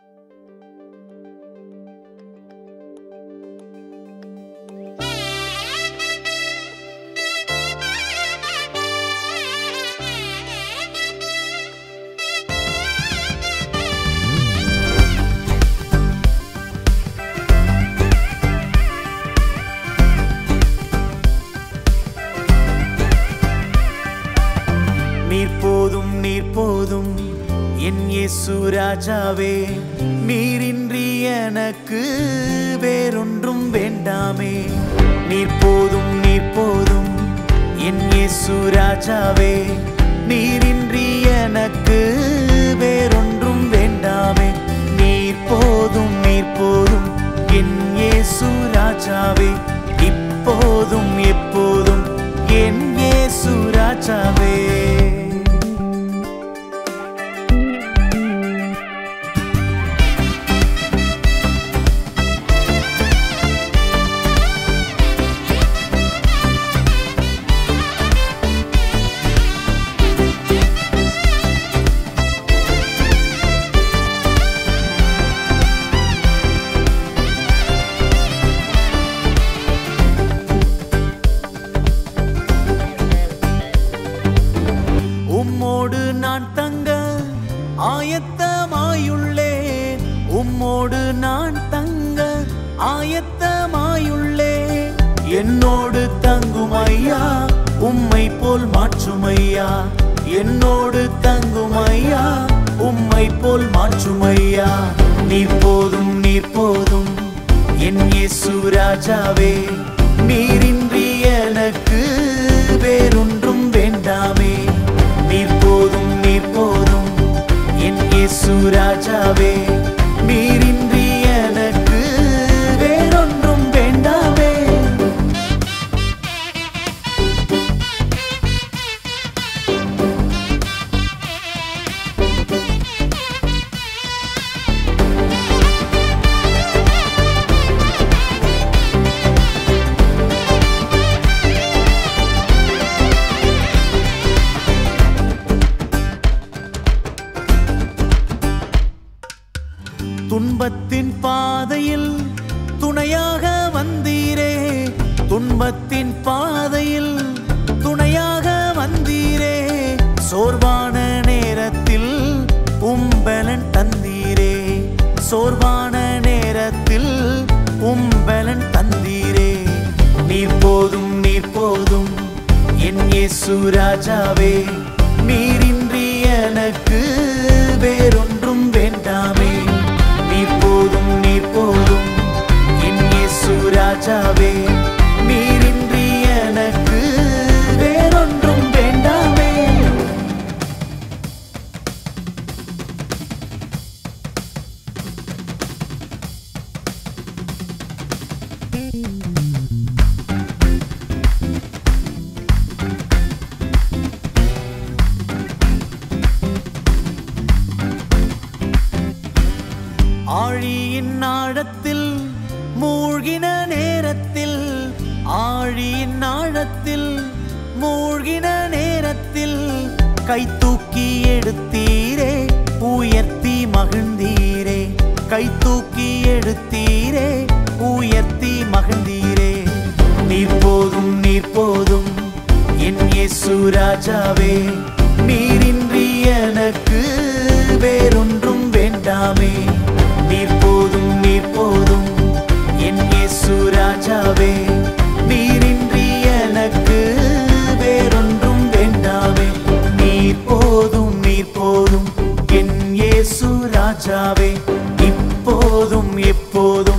நீர் போதும் நீர் போதும் என் இயேசு ராஜாவே நீரின்றி எனக்கு வேறொன்றும் வேண்டாமே நீர் போதும் நீர் போதும் என் இயேசு ராஜாவே நீரின்றி எனக்கு வேறொன்றும் வேண்டாமே நீர் போதும் நீர் போதும் என் இயேசு ராஜாவே இப்போதும் எப்போதும் என் இயேசு ராஜாவே உம்மோடு நான் தங்க ஆயத்தமாயுள்ளேன் உம்மோடு நான் தங்க ஆயத்தமாயுள்ளேன் என்னோடு தங்கும் ஐயா உம்மை போல் மாற்றும் ஐயா என்னோடு தங்கும் ஐயா உம்மை போல் மாற்றும் ஐயா நீர் போதும் நீர் போதும் என் இயேசு ராஜாவே நீரின்றி எனக்கு வேறொன்றும் வேண்டாமே நீர் போதும் நீர் போதும் என் இயேசு ராஜாவே நீரின்றி எனக்கு வேறொன்றும் வேண்டாமே துன்பத்தின் பாதையில் துணையாக வந்தீரே துன்பத்தின் பாதையில் துணையாக வந்தீரே சோர்வான நேரத்தில் உம்பலன் தந்தீரே சோர்வான நேரத்தில் உம்பலன் தந்தீரே நீர் போதும் நீர் போதும் என் இயேசு ராஜாவே நீரின்றி எனக்கு வேறொன்றும் வேண்டாமே நீர் போதும் நீர் போதும் என் இயேசு ராஜாவே நீரின்றி எனக்கு வேறொன்றும் வேண்டாமே ஆழியின் ஆழத்தில் மூழ்கின நேரத்தில் ஆழியின் ஆழத்தில் மூழ்கின நேரத்தில் கை தூக்கி எடுத்தீரே உயர்த்தி மகிழ்ந்தீரே கை தூக்கி எடுத்தீரே உயர்த்தி மகிழ்ந்தீரே நீர் போதும் நீர் போதும் என் இயேசு ராஜாவே நீரின்றி எனக்கு வேறொன்றும் வேண்டாமே நீர் போதும் நீர் போதும் என் இயேசு ராஜாவே நீரின்றி எனக்கு வேறொன்றும் வேண்டாமே நீர் போதும் நீர் போதும் என் இயேசு ராஜாவே இப்போதும் எப்போதும்